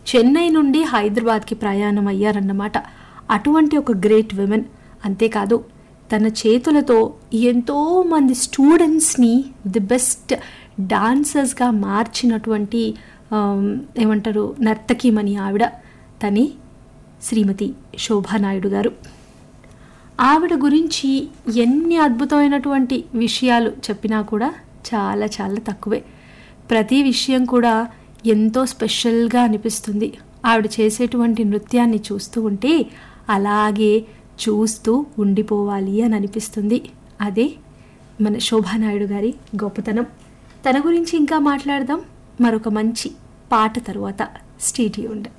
చెన్నై నుండి హైదరాబాద్కి ప్రయాణం అయ్యారన్నమాట అటువంటి ఒక గ్రేట్ విమెన్ అంతేకాదు తన చేతులతో ఎంతో మంది స్టూడెంట్స్ని ది బెస్ట్ డాన్సర్స్గా మార్చినటువంటి ఆమ్, ఏమంటారు నర్తకిమని ఆవిడ తని శ్రీమతి శోభానాయుడు గారు ఆవిడ గురించి ఎన్ని అద్భుతమైనటువంటి విషయాలు చెప్పినా కూడా చాలా చాలా తక్కువే ప్రతి విషయం కూడా ఎంతో స్పెషల్గా అనిపిస్తుంది ఆవిడ చేసేటువంటి నృత్యాన్ని చూస్తూ ఉంటే అలాగే చూస్తూ ఉండిపోవాలి అని అనిపిస్తుంది అదే మన శోభానాయుడు గారి గొప్పతనం తన గురించి ఇంకా మాట్లాడదాం మరొక మంచి పాట తరువాత స్టేడియం